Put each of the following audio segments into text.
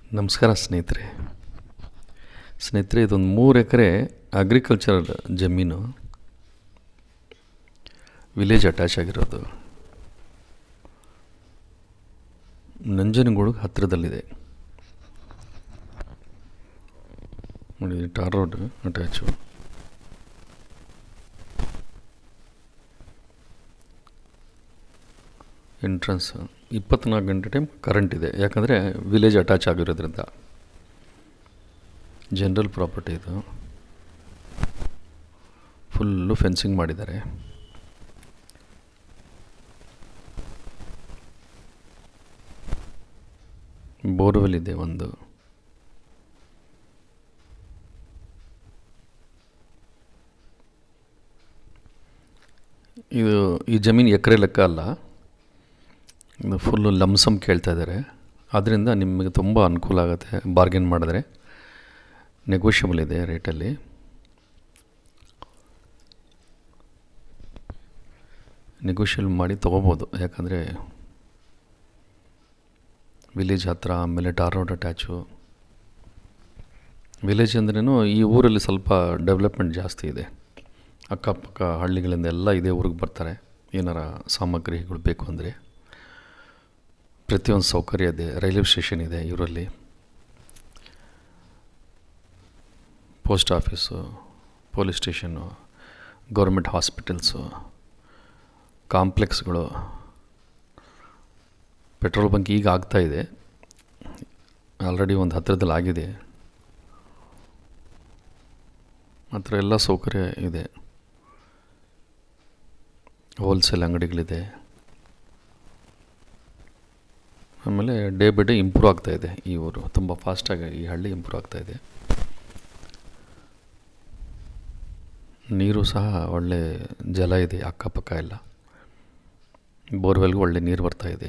ನಮಸ್ಕಾರ ಸ್ನೇಹಿತರೆ ಸ್ನೇಹಿತರೆ ಇದೊಂದು ಮೂರು ಎಕರೆ ಅಗ್ರಿಕಲ್ಚರ್ ಜಮೀನು ವಿಲೇಜ್ ಅಟ್ಯಾಚ್ ಆಗಿರೋದು ನಂಜನಗೂಡು ಹತ್ತಿರದಲ್ಲಿದೆ ನೋಡಿ ಟಾರ್ ರೋಡ್ ಅಟ್ಯಾಚು ಎಂಟ್ರೆನ್ಸ್ ಇಪ್ಪತ್ನಾಲ್ಕು ಗಂಟೆ ಟೈಮ್ ಕರೆಂಟ್ ಇದೆ ಯಾಕಂದರೆ ವಿಲೇಜ್ ಅಟ್ಯಾಚ್ ಆಗಿರೋದ್ರಿಂದ ಜನರಲ್ ಪ್ರಾಪರ್ಟಿ ಇದು ಫುಲ್ಲು ಫೆನ್ಸಿಂಗ್ ಮಾಡಿದ್ದಾರೆ ಬೋರ್ವೆಲ್ ಇದೆ ಒಂದು ಇದು ಈ ಜಮೀನು ಎಕರೆ ಲೆಕ್ಕ ಅಲ್ಲ ಇದು ಫುಲ್ಲು ಲಮ್ಸಮ್ ಕೇಳ್ತಾ ಇದ್ದಾರೆ ಆದ್ದರಿಂದ ನಿಮಗೆ ತುಂಬ ಅನುಕೂಲ ಆಗುತ್ತೆ ಬಾರ್ಗೇನ್ ಮಾಡಿದ್ರೆ ನೆಗೋಷಿಯಬಲ್ ಇದೆ ರೇಟಲ್ಲಿ ನೆಗೋಷಿಯಲ್ ಮಾಡಿ ತೊಗೋಬೋದು ಯಾಕಂದರೆ ವಿಲೇಜ್ ಹತ್ರ ಆಮೇಲೆ ಟಾರ್ ರೋಡ್ ಅಟ್ಯಾಚು ವಿಲೇಜ್ ಅಂದ್ರೇನು ಈ ಊರಲ್ಲಿ ಸ್ವಲ್ಪ ಡೆವಲಪ್ಮೆಂಟ್ ಜಾಸ್ತಿ ಇದೆ ಅಕ್ಕಪಕ್ಕ ಹಳ್ಳಿಗಳಿಂದ ಎಲ್ಲ ಇದೇ ಊರಿಗೆ ಬರ್ತಾರೆ ಏನಾರ ಸಾಮಗ್ರಿಗಳು ಬೇಕು ಅಂದರೆ ಪ್ರತಿಯೊಂದು ಸೌಕರ್ಯ ಇದೆ ರೈಲ್ವೆ ಸ್ಟೇಷನ್ ಇದೆ ಇವರಲ್ಲಿ post office police station government hospitals ಕಾಂಪ್ಲೆಕ್ಸ್ಗಳು ಪೆಟ್ರೋಲ್ ಬಂಕ್ ಈಗ ಆಗ್ತಾ ಇದೆ ಆಲ್ರೆಡಿ ಒಂದು ಹತ್ತಿರದಲ್ಲಿ ಆಗಿದೆ ಹತ್ರ ಎಲ್ಲ ಸೌಕರ್ಯ ಇದೆ ಹೋಲ್ಸೇಲ್ ಅಂಗಡಿಗಳಿದೆ ಆಮೇಲೆ ಡೇ ಬೈ ಡೇ ಇಂಪ್ರೂವ್ ಆಗ್ತಾ ಇದೆ ಈ ಊರು ತುಂಬ ಫಾಸ್ಟಾಗಿ ಈ ಹಳ್ಳಿ ಇಂಪ್ರೂವ್ ಆಗ್ತಾ ಇದೆ ನೀರು ಸಹ ಒಳ್ಳೆ ಜಲ ಇದೆ ಅಕ್ಕಪಕ್ಕ ಎಲ್ಲ ಬೋರ್ವೆಲ್ಗೂ ಒಳ್ಳೆ ನೀರು ಬರ್ತಾ ಇದೆ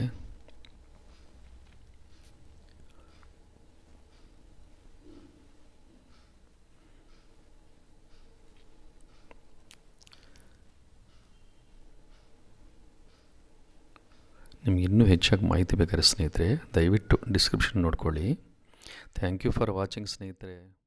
ನಿಮ್ಗೆ ಇನ್ನೂ ಹೆಚ್ಚಾಗಿ ಮಾಹಿತಿ ಬೇಕಾದ್ರೆ ಸ್ನೇಹಿತರೆ ದಯವಿಟ್ಟು ಡಿಸ್ಕ್ರಿಪ್ಷನ್ ನೋಡ್ಕೊಳ್ಳಿ ಥ್ಯಾಂಕ್ ಯು ಫಾರ್ ವಾಚಿಂಗ್ ಸ್ನೇಹಿತರೆ